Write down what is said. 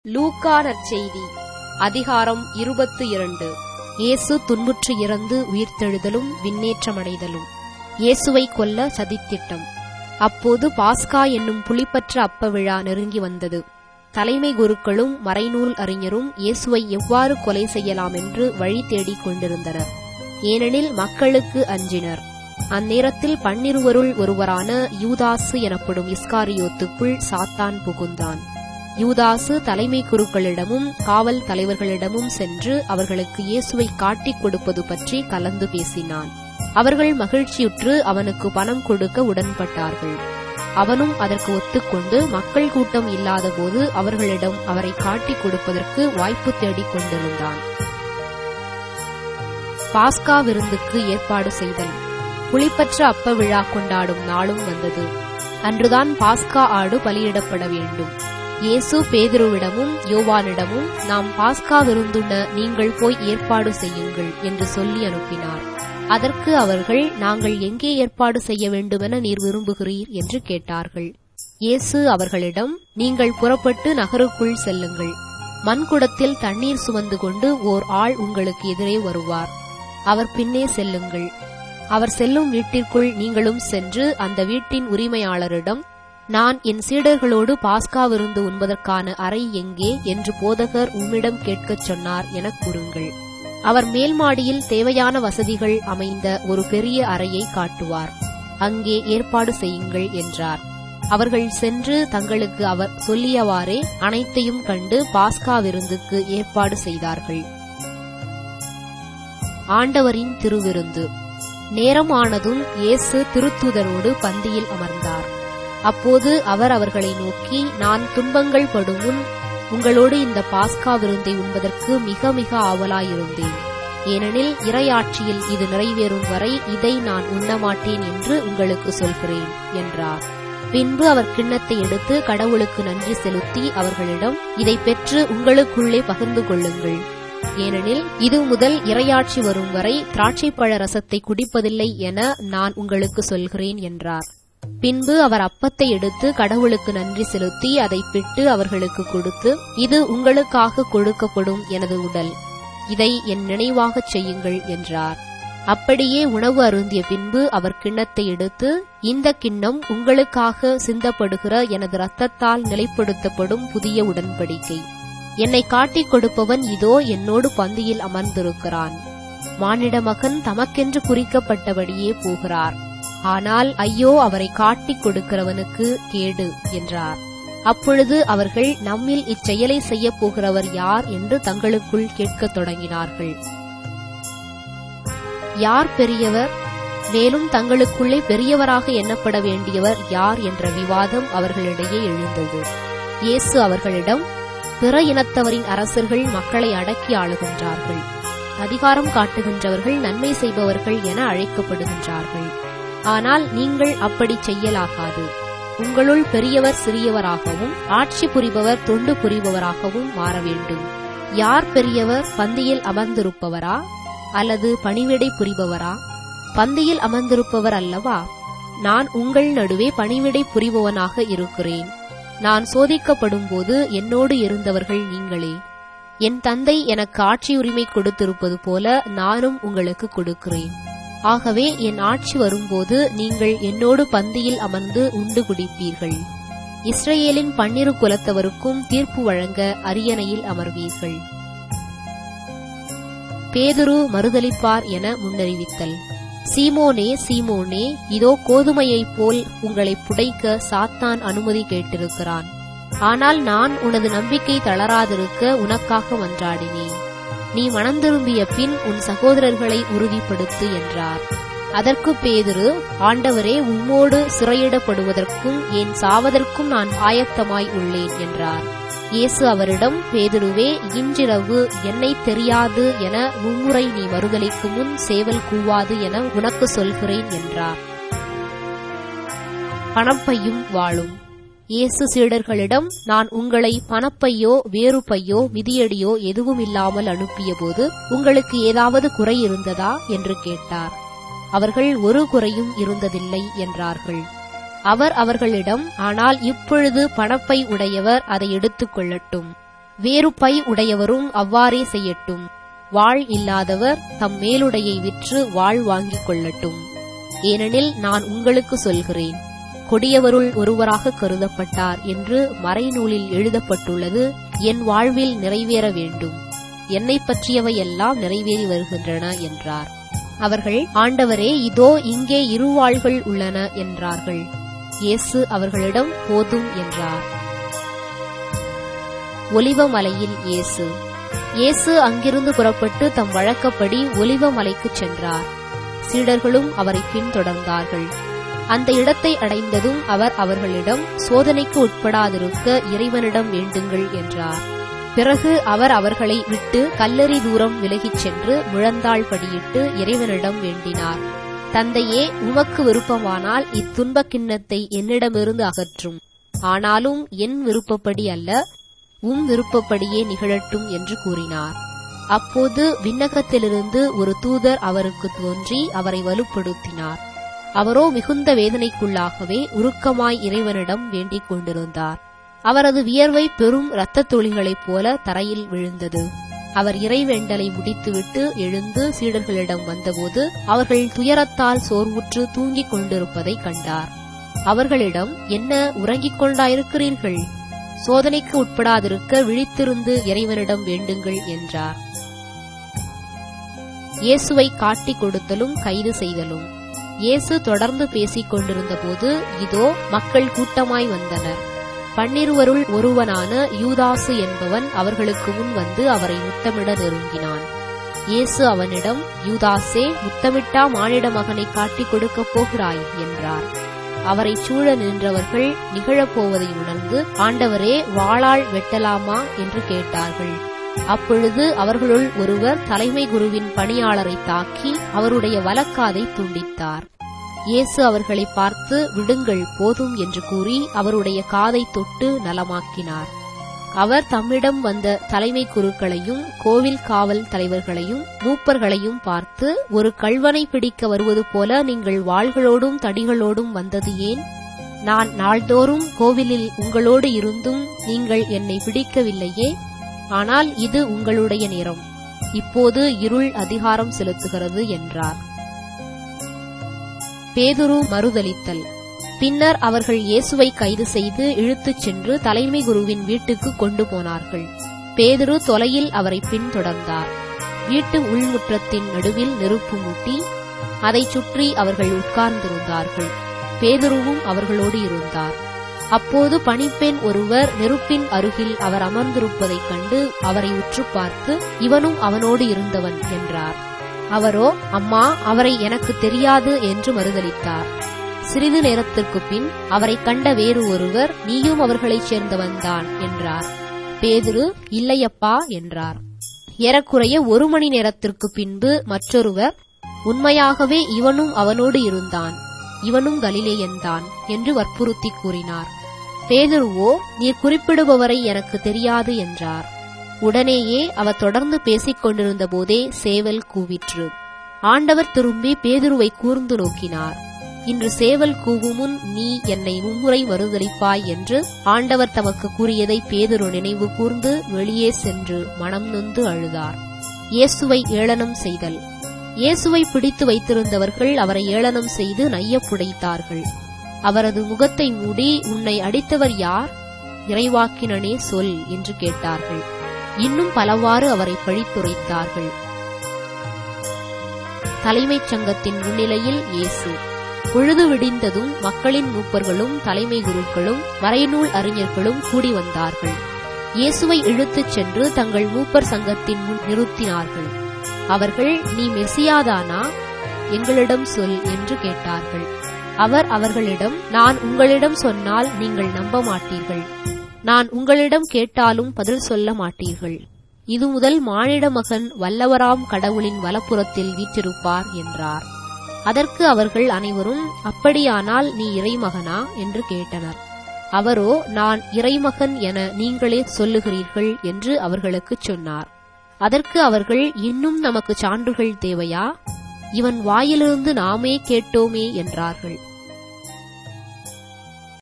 லூக்கா நற்செய்தி அதிகாரம் இருபத்து இரண்டு இயேசு துன்புற்று இறந்து உயிர்த்தெழுதலும் விண்ணேற்றமடைதலும் இயேசுவை கொல்ல சதித்திட்டம் அப்போது பாஸ்கா என்னும் புளிப்பற்ற அப்ப விழா நெருங்கி வந்தது தலைமை குருக்களும் மறைநூல் அறிஞரும் இயேசுவை எவ்வாறு கொலை செய்யலாம் என்று வழி தேடிக் கொண்டிருந்தனர் ஏனெனில் மக்களுக்கு அஞ்சினர் அந்நேரத்தில் பன்னிருவருள் ஒருவரான யூதாசு எனப்படும் இஸ்காரியோத்துக்குள் சாத்தான் புகுந்தான் யூதாசு தலைமை குருக்களிடமும் காவல் தலைவர்களிடமும் சென்று அவர்களுக்கு இயேசுவை காட்டிக் கொடுப்பது பற்றி கலந்து பேசினான் அவர்கள் மகிழ்ச்சியுற்று அவனுக்கு பணம் கொடுக்க உடன்பட்டார்கள் அவனும் அதற்கு ஒத்துக்கொண்டு மக்கள் கூட்டம் இல்லாதபோது அவர்களிடம் அவரை காட்டிக் கொடுப்பதற்கு வாய்ப்பு தேடிக் கொண்டிருந்தான் பாஸ்கா விருந்துக்கு ஏற்பாடு செய்தல் புளிப்பற்ற அப்ப விழா கொண்டாடும் நாளும் வந்தது அன்றுதான் பாஸ்கா ஆடு பலியிடப்பட வேண்டும் இயேசு பேதுருவிடமும் யோவானிடமும் நாம் பாஸ்கா விருந்துண்ண நீங்கள் போய் ஏற்பாடு செய்யுங்கள் என்று சொல்லி அனுப்பினார் அதற்கு அவர்கள் நாங்கள் எங்கே ஏற்பாடு செய்ய வேண்டுமென நீர் விரும்புகிறீர் என்று கேட்டார்கள் இயேசு அவர்களிடம் நீங்கள் புறப்பட்டு நகருக்குள் செல்லுங்கள் மண்குடத்தில் தண்ணீர் சுமந்து கொண்டு ஓர் ஆள் உங்களுக்கு எதிரே வருவார் அவர் பின்னே செல்லுங்கள் அவர் செல்லும் வீட்டிற்குள் நீங்களும் சென்று அந்த வீட்டின் உரிமையாளரிடம் நான் என் சீடர்களோடு பாஸ்கா விருந்து உண்பதற்கான அறை எங்கே என்று போதகர் உம்மிடம் கேட்கச் சொன்னார் எனக் கூறுங்கள் அவர் மேல் மாடியில் தேவையான வசதிகள் அமைந்த ஒரு பெரிய அறையை காட்டுவார் அங்கே ஏற்பாடு செய்யுங்கள் என்றார் அவர்கள் சென்று தங்களுக்கு அவர் சொல்லியவாறே அனைத்தையும் கண்டு பாஸ்கா விருந்துக்கு ஏற்பாடு செய்தார்கள் ஆண்டவரின் திருவிருந்து நேரம் ஆனதும் இயேசு திருத்துதரோடு பந்தியில் அமர்ந்தார் அப்போது அவர் அவர்களை நோக்கி நான் துன்பங்கள் படும் முன் உங்களோடு இந்த பாஸ்கா விருந்தை உண்பதற்கு மிக மிக ஆவலாயிருந்தேன் ஏனெனில் இறையாட்சியில் இது நிறைவேறும் வரை இதை நான் உண்ணமாட்டேன் என்று உங்களுக்கு சொல்கிறேன் என்றார் பின்பு அவர் கிண்ணத்தை எடுத்து கடவுளுக்கு நன்றி செலுத்தி அவர்களிடம் இதை பெற்று உங்களுக்குள்ளே பகிர்ந்து கொள்ளுங்கள் ஏனெனில் இது முதல் இரையாட்சி வரும் வரை திராட்சைப்பழ ரசத்தை குடிப்பதில்லை என நான் உங்களுக்கு சொல்கிறேன் என்றார் பின்பு அவர் அப்பத்தை எடுத்து கடவுளுக்கு நன்றி செலுத்தி அதை பிட்டு அவர்களுக்கு கொடுத்து இது உங்களுக்காக கொடுக்கப்படும் எனது உடல் இதை என் நினைவாகச் செய்யுங்கள் என்றார் அப்படியே உணவு அருந்திய பின்பு அவர் கிண்ணத்தை எடுத்து இந்த கிண்ணம் உங்களுக்காக சிந்தப்படுகிற எனது இரத்தத்தால் நிலைப்படுத்தப்படும் புதிய உடன்படிக்கை என்னை காட்டிக் கொடுப்பவன் இதோ என்னோடு பந்தியில் அமர்ந்திருக்கிறான் மானிட மகன் தமக்கென்று குறிக்கப்பட்டபடியே போகிறார் ஆனால் ஐயோ அவரை காட்டிக் கொடுக்கிறவனுக்கு கேடு என்றார் அப்பொழுது அவர்கள் நம்மில் இச்செயலை செய்யப் போகிறவர் யார் என்று தங்களுக்குள் கேட்கத் தொடங்கினார்கள் யார் பெரியவர் மேலும் தங்களுக்குள்ளே பெரியவராக எண்ணப்பட வேண்டியவர் யார் என்ற விவாதம் அவர்களிடையே எழுந்தது இயேசு அவர்களிடம் பிற இனத்தவரின் அரசர்கள் மக்களை அடக்கி ஆளுகின்றார்கள் அதிகாரம் காட்டுகின்றவர்கள் நன்மை செய்பவர்கள் என அழைக்கப்படுகின்றார்கள் ஆனால் நீங்கள் அப்படி செய்யலாகாது உங்களுள் பெரியவர் சிறியவராகவும் ஆட்சி புரிபவர் தொண்டு புரிபவராகவும் மாற வேண்டும் யார் பெரியவர் பந்தியில் அமர்ந்திருப்பவரா அல்லது பணிவிடை புரிபவரா பந்தியில் அமர்ந்திருப்பவர் அல்லவா நான் உங்கள் நடுவே பணிவிடை புரிபவனாக இருக்கிறேன் நான் சோதிக்கப்படும் போது என்னோடு இருந்தவர்கள் நீங்களே என் தந்தை எனக்கு ஆட்சி உரிமை கொடுத்திருப்பது போல நானும் உங்களுக்கு கொடுக்கிறேன் ஆகவே என் ஆட்சி வரும்போது நீங்கள் என்னோடு பந்தியில் அமர்ந்து உண்டு குடிப்பீர்கள் இஸ்ரேலின் பன்னிரு குலத்தவருக்கும் தீர்ப்பு வழங்க அரியணையில் அமர்வீர்கள் பேதுரு மறுதளிப்பார் என முன்னறிவித்தல் சீமோனே சீமோனே இதோ கோதுமையைப் போல் உங்களை புடைக்க சாத்தான் அனுமதி கேட்டிருக்கிறான் ஆனால் நான் உனது நம்பிக்கை தளராதிருக்க உனக்காக மன்றாடினேன் நீ மனந்திரும்பிய பின் உன் சகோதரர்களை உறுதிப்படுத்து என்றார் அதற்கு பேதுரு ஆண்டவரே உம்மோடு சிறையிடப்படுவதற்கும் என் சாவதற்கும் நான் ஆயத்தமாய் உள்ளேன் என்றார் இயேசு அவரிடம் பேதுருவே இன்றிரவு என்னை தெரியாது என மும்முறை நீ மறுதலைக்கு முன் சேவல் கூவாது என உனக்கு சொல்கிறேன் என்றார் பணப்பையும் வாழும் இயேசு சீடர்களிடம் நான் உங்களை பணப்பையோ வேறு பையோ மிதியடியோ எதுவும் இல்லாமல் அனுப்பியபோது உங்களுக்கு ஏதாவது குறை இருந்ததா என்று கேட்டார் அவர்கள் ஒரு குறையும் இருந்ததில்லை என்றார்கள் அவர் அவர்களிடம் ஆனால் இப்பொழுது பணப்பை உடையவர் அதை எடுத்துக் கொள்ளட்டும் வேறு பை உடையவரும் அவ்வாறே செய்யட்டும் வாழ் இல்லாதவர் தம் மேலுடையை விற்று வாழ் வாங்கிக் கொள்ளட்டும் ஏனெனில் நான் உங்களுக்கு சொல்கிறேன் கொடியவருள் ஒருவராக கருதப்பட்டார் என்று மறைநூலில் எழுதப்பட்டுள்ளது என் வாழ்வில் நிறைவேற வேண்டும் என்னை பற்றியவை எல்லாம் நிறைவேறி வருகின்றன என்றார் அவர்கள் ஆண்டவரே இதோ இங்கே இருவாள்கள் உள்ளன என்றார்கள் இயேசு அவர்களிடம் போதும் என்றார் ஒலிவ மலையில் இயேசு இயேசு அங்கிருந்து புறப்பட்டு தம் வழக்கப்படி ஒலிவ மலைக்குச் சென்றார் சீடர்களும் அவரை பின்தொடர்ந்தார்கள் அந்த இடத்தை அடைந்ததும் அவர் அவர்களிடம் சோதனைக்கு உட்படாதிருக்க இறைவனிடம் வேண்டுங்கள் என்றார் பிறகு அவர் அவர்களை விட்டு கல்லறி தூரம் விலகிச் சென்று முழந்தாள் படியிட்டு இறைவனிடம் வேண்டினார் தந்தையே உமக்கு விருப்பமானால் இத்துன்பக் கிண்ணத்தை என்னிடமிருந்து அகற்றும் ஆனாலும் என் விருப்பப்படி அல்ல உம் விருப்பப்படியே நிகழட்டும் என்று கூறினார் அப்போது விண்ணகத்திலிருந்து ஒரு தூதர் அவருக்கு தோன்றி அவரை வலுப்படுத்தினார் அவரோ மிகுந்த வேதனைக்குள்ளாகவே உருக்கமாய் இறைவனிடம் வேண்டிக் கொண்டிருந்தார் அவரது வியர்வை பெரும் இரத்தத் துளிகளைப் போல தரையில் விழுந்தது அவர் இறைவேண்டலை முடித்துவிட்டு எழுந்து சீடர்களிடம் வந்தபோது அவர்கள் துயரத்தால் சோர்வுற்று தூங்கிக் கொண்டிருப்பதைக் கண்டார் அவர்களிடம் என்ன உறங்கிக் கொண்டாயிருக்கிறீர்கள் சோதனைக்கு உட்படாதிருக்க விழித்திருந்து இறைவனிடம் வேண்டுங்கள் என்றார் இயேசுவை காட்டிக் கொடுத்தலும் கைது செய்தலும் இயேசு தொடர்ந்து பேசிக் கொண்டிருந்தபோது இதோ மக்கள் கூட்டமாய் வந்தனர் பன்னிருவருள் ஒருவனான யூதாசு என்பவன் அவர்களுக்கு முன் வந்து அவரை முத்தமிட நெருங்கினான் இயேசு அவனிடம் யூதாசே முத்தமிட்டா மானிட மகனை காட்டிக் கொடுக்கப் போகிறாய் என்றார் அவரைச் சூழ நின்றவர்கள் நிகழப்போவதை உணர்ந்து ஆண்டவரே வாளால் வெட்டலாமா என்று கேட்டார்கள் அப்பொழுது அவர்களுள் ஒருவர் தலைமை குருவின் பணியாளரை தாக்கி அவருடைய வலக்காதை துண்டித்தார் இயேசு அவர்களை பார்த்து விடுங்கள் போதும் என்று கூறி அவருடைய காதை தொட்டு நலமாக்கினார் அவர் தம்மிடம் வந்த தலைமை குருக்களையும் கோவில் காவல் தலைவர்களையும் மூப்பர்களையும் பார்த்து ஒரு கள்வனை பிடிக்க வருவது போல நீங்கள் வாள்களோடும் தடிகளோடும் வந்தது ஏன் நான் நாள்தோறும் கோவிலில் உங்களோடு இருந்தும் நீங்கள் என்னை பிடிக்கவில்லையே ஆனால் இது உங்களுடைய நேரம் இப்போது இருள் அதிகாரம் செலுத்துகிறது என்றார் பேதுரு மறுதலித்தல் பின்னர் அவர்கள் இயேசுவை கைது செய்து இழுத்துச் சென்று தலைமை குருவின் வீட்டுக்கு கொண்டு போனார்கள் பேதுரு தொலையில் அவரை பின்தொடர்ந்தார் வீட்டு உள்முற்றத்தின் நடுவில் நெருப்பு மூட்டி அதைச் சுற்றி அவர்கள் உட்கார்ந்திருந்தார்கள் பேதுருவும் அவர்களோடு இருந்தார் அப்போது பணிப்பெண் ஒருவர் நெருப்பின் அருகில் அவர் அமர்ந்திருப்பதைக் கண்டு அவரை உற்று பார்த்து இவனும் அவனோடு இருந்தவன் என்றார் அவரோ அம்மா அவரை எனக்கு தெரியாது என்று மறுதளித்தார் சிறிது நேரத்திற்கு பின் அவரை கண்ட வேறு ஒருவர் நீயும் அவர்களைச் சேர்ந்தவன்தான் என்றார் பேதுரு இல்லையப்பா என்றார் ஏறக்குறைய ஒரு மணி நேரத்திற்கு பின்பு மற்றொருவர் உண்மையாகவே இவனும் அவனோடு இருந்தான் இவனும் கலிலேயன்தான் என்று வற்புறுத்தி கூறினார் பேதுருவோ நீர் குறிப்பிடுபவரை எனக்கு தெரியாது என்றார் உடனேயே அவர் தொடர்ந்து பேசிக் கொண்டிருந்த போதே சேவல் கூவிற்று ஆண்டவர் திரும்பி பேதுருவை கூர்ந்து நோக்கினார் இன்று சேவல் கூவுமுன் நீ என்னை மும்முறை மறுதளிப்பாய் என்று ஆண்டவர் தமக்கு கூறியதை பேதுரு நினைவு கூர்ந்து வெளியே சென்று மனம் நொந்து அழுதார் இயேசுவை ஏளனம் செய்தல் இயேசுவை பிடித்து வைத்திருந்தவர்கள் அவரை ஏளனம் செய்து நையப்புடைத்தார்கள் அவரது முகத்தை மூடி உன்னை அடித்தவர் யார் இறைவாக்கினனே சொல் என்று கேட்டார்கள் இன்னும் பலவாறு அவரை பழித்துரைத்தார்கள் தலைமைச் சங்கத்தின் முன்னிலையில் இயேசு பொழுது விடிந்ததும் மக்களின் மூப்பர்களும் தலைமை குருக்களும் மறைநூல் அறிஞர்களும் கூடி வந்தார்கள் இயேசுவை இழுத்துச் சென்று தங்கள் மூப்பர் சங்கத்தின் முன் நிறுத்தினார்கள் அவர்கள் நீ மெசியாதானா எங்களிடம் சொல் என்று கேட்டார்கள் அவர் அவர்களிடம் நான் உங்களிடம் சொன்னால் நீங்கள் நம்ப மாட்டீர்கள் நான் உங்களிடம் கேட்டாலும் பதில் சொல்ல மாட்டீர்கள் இது முதல் மானிட மகன் வல்லவராம் கடவுளின் வலப்புறத்தில் வீற்றிருப்பார் என்றார் அதற்கு அவர்கள் அனைவரும் அப்படியானால் நீ இறைமகனா என்று கேட்டனர் அவரோ நான் இறைமகன் என நீங்களே சொல்லுகிறீர்கள் என்று அவர்களுக்குச் சொன்னார் அதற்கு அவர்கள் இன்னும் நமக்கு சான்றுகள் தேவையா இவன் வாயிலிருந்து நாமே கேட்டோமே என்றார்கள்